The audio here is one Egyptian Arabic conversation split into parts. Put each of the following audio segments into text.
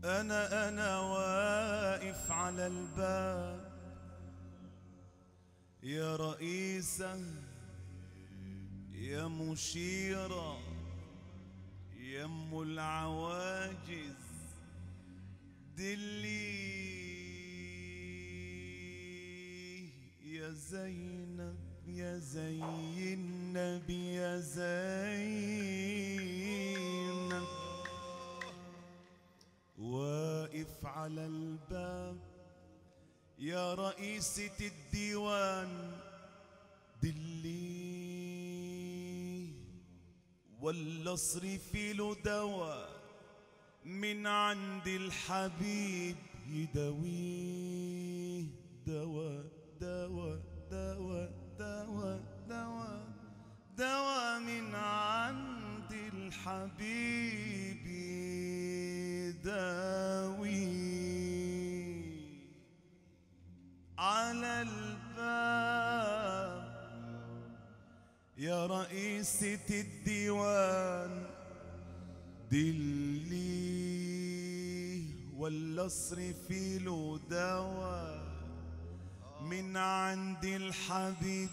أنا أنا واقف على الباب يا رئيسة يا مشيرة يا أم العواجز دلي يا زينب يا زي النبي يا زينب واقف على الباب يا رئيسة الديوان دلي ولا اصرفي له دواء من عند الحبيب يداويه دواء دواء دواء دواء دواء دواء من عند الحبيب يداويه على الباب يا رئيسة الديوان دلي ولا اصرفي له دواء من عند الحبيب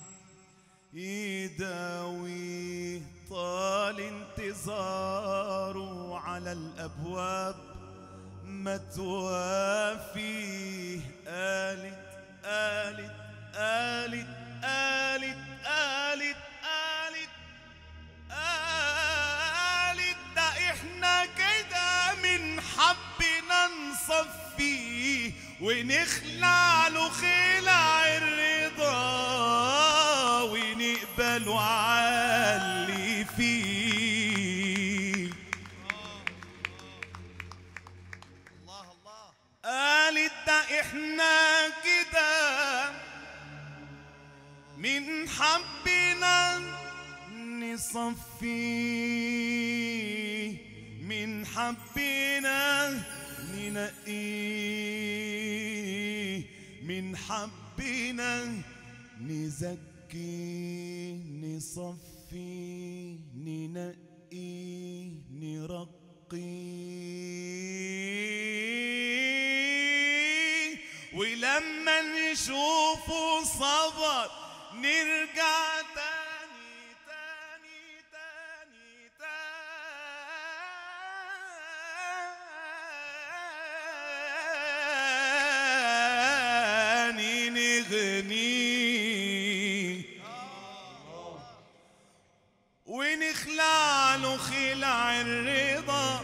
يداوي طال انتظاره على الابواب ما توافيه قالت قالت قالت قالت قالت قالت قالت ده احنا كده من حبنا نصفيه ونخلع له خلع الرضا ونقبل علي فيه الله الله قالت ده احنا كده من حبنا نصفيه من حبنا ننقيه من حبنا نزكي نصفي ننقي نرقي ولما نشوفه صبر نرجع تاني تاني تاني تاني نغني ونخلع له خلع الرضا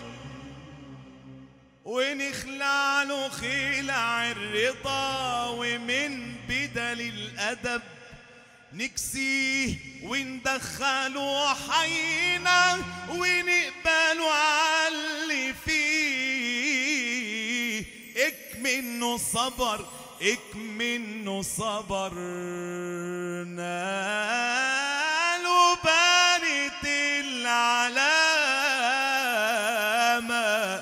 ونخلع له خلع الرضا ومن بدل الأدب نكسيه وندخله حينا ونقبله عاللي فيه اكمنه صبر اكمنه صبر نالوا بانت العلامة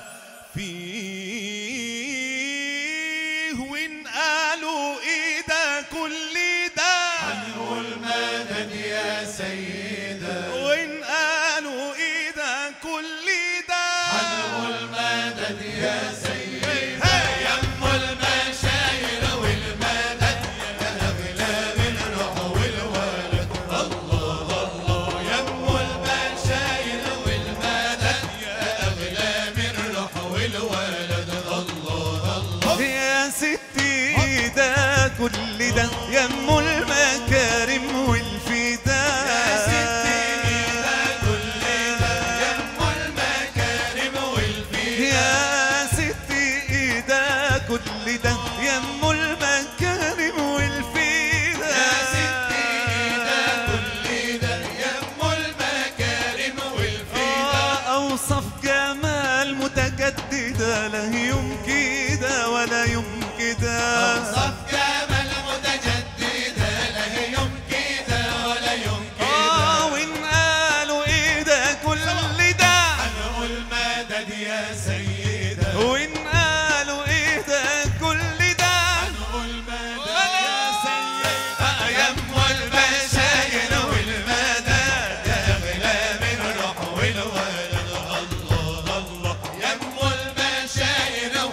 فيه وإن قالوا إيه ده كل ده والمدد يا سيدة وإن قالوا إيه ده كل ده والمدد يا سيدة هي يا ام المشاير والمدد يا اغلى من روح والولد الله الله يا ام المشاير والمدد يا اغلى من روح والولد الله الله يا ستي ده كل ده يا ام المكارم والفداء يا ستي ده كل ده يا ام المكارم والفداء يا ستي ده كل ده يا ام المكارم والفداء يا ستي ده كل ده يا ام المكارم والفداء آه، اوصف جمال متجدده لا يوم كده ولا يوم كده أوصاف جمال متجددة لا يوم كده ولا يوم اه كده وان قالوا ايه ده كل ده هنقول مدد يا سيدة وان قالوا ايه ده كل ده هنقول مدد يا سيدة يا ام المشاير والمدد يا اغلى من روح والولد الله الله يا ام المشاير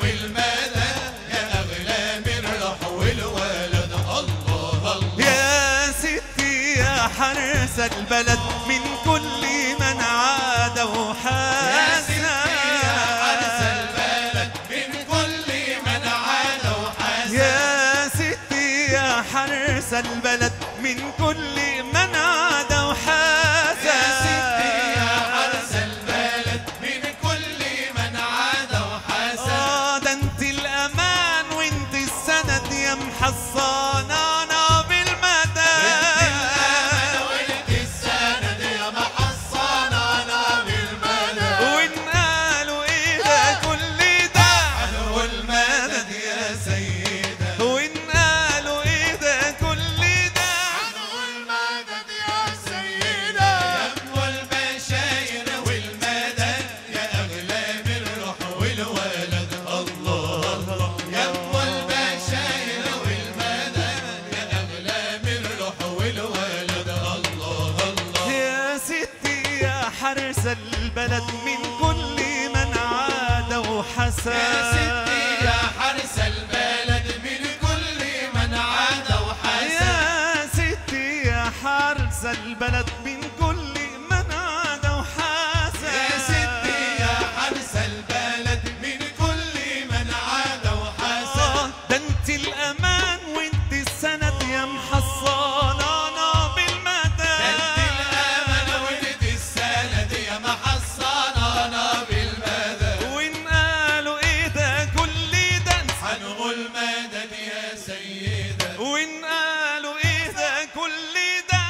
البلد من كل من عاد يا وحاسد ستي يا حارس البلد من كل من عاد وحاسد يا ستي يا حرس البلد من كل من عاد وحاسد يا ستي يا حارس البلد من كل من عاد وحاسد آه ده انت الامان وانت السند يا محصنانا بالمدى ولد السند يا محصنانا بالمدى وان قالوا ايه ده كل ده حلو المدد يا سيدة وان قالوا ايه ده كل ده حلو المدد يا سيدة يم والبشاير والمدد يا أغلى من الروح والولد الله الله يم والبشاير والمدد يا أغلى من الروح والولد الله الله يا ستي يا حرس البلد من كل من عاد وحسد يا ستي يا حارس البلد من كل من عاد وحسد يا ستي يا حارس البلد من كل من عاد وحسد يا ستي يا حارس البلد من كل من عاد وحسد آه، ده انت الامان وانت السند يا محصنانا بالمدى انت الامل ولد السند يا محصنانا بالمدد وان قالوا ايه ده كل ده حنقول مدد يا سيدة وان قالوا ايه ده كل ده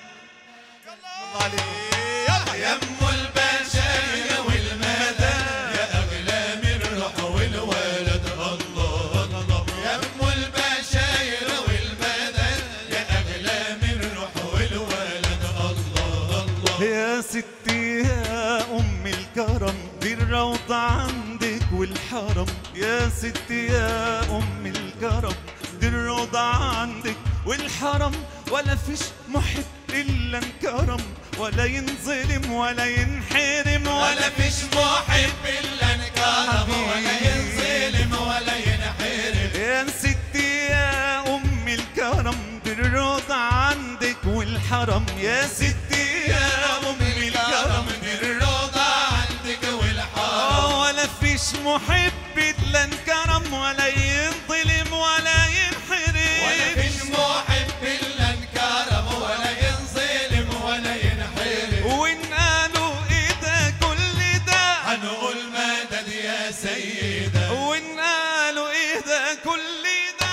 يم البشاير والمدد يا اغلى من الروح والولد الله الله يم البشاير والمدد يا اغلى من الروح والولد الله الله يا ستي يا ام الكرم دي الروضة عندك والحرم يا ستي يا ام الكرم دي الروضة عندك والحرم ولا فيش محب الا انكرم ولا ينظلم ولا ينحرم ولا ولا فيش محب الا انكرم ولا ينظلم ولا ينحرم يا ستي يا ام الكرم دي الروضة عندك والحرم يا ستي يا ام الكرم دي الرضا عندك والحرم آه، ولا فيش محب الا انكرم ولا ينظلم ولا ينحرم ولا فيش محب الا انكرم ولا ينظلم ولا ينحرم وان قالوا ايه ده كل ده هنقول مدد يا سيدة وان قالوا ايه ده كل ده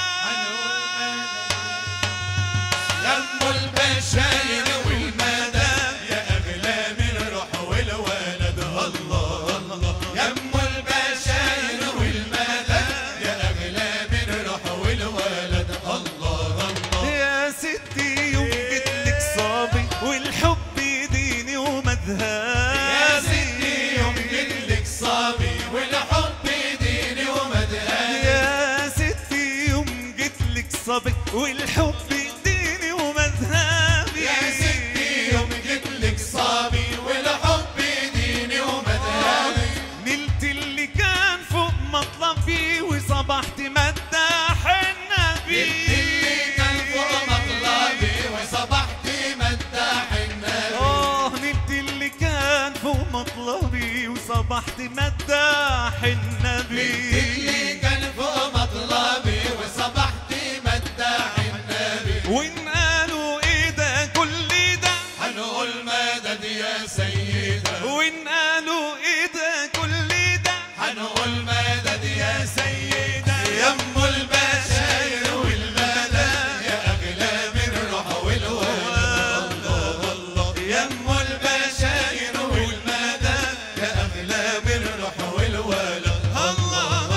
يم البشاير والمدد يا اغلى من الروح والولد الله الله يم البشاير والمدد يا اغلى من الروح والولد الله الله يا ستي يوم جيتلك صابي والحب ديني ومذهبي يا ستي يوم جيتلك صبي والحب ديني ومدهاني يا ستي يوم جيتلك صابي والحب ديني ومذهبي يا ستي يوم جيتلك صبي والحب ديني ومدهاني نلت اللي كان فوق مطلبي وصبحت مداح النبي اللي كان فوق مطلبي وصبحت مداح النبي اه نلت اللي كان فوق مطلبي وصبحت مداح النبي اللي كان فوق مطلبي وصبحت مداح النبي وان قالوا ايه ده كل ده هنقول مدد يا سيدة وان قالوا ايه ده كل ده هنقول مدد يا سيدة يم البشاير والمدد يا أغلى من الروح والولد الله الله يم البشاير والمدد يا أغلى من الروح والولد الله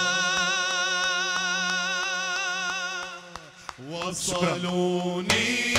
الله وصلوني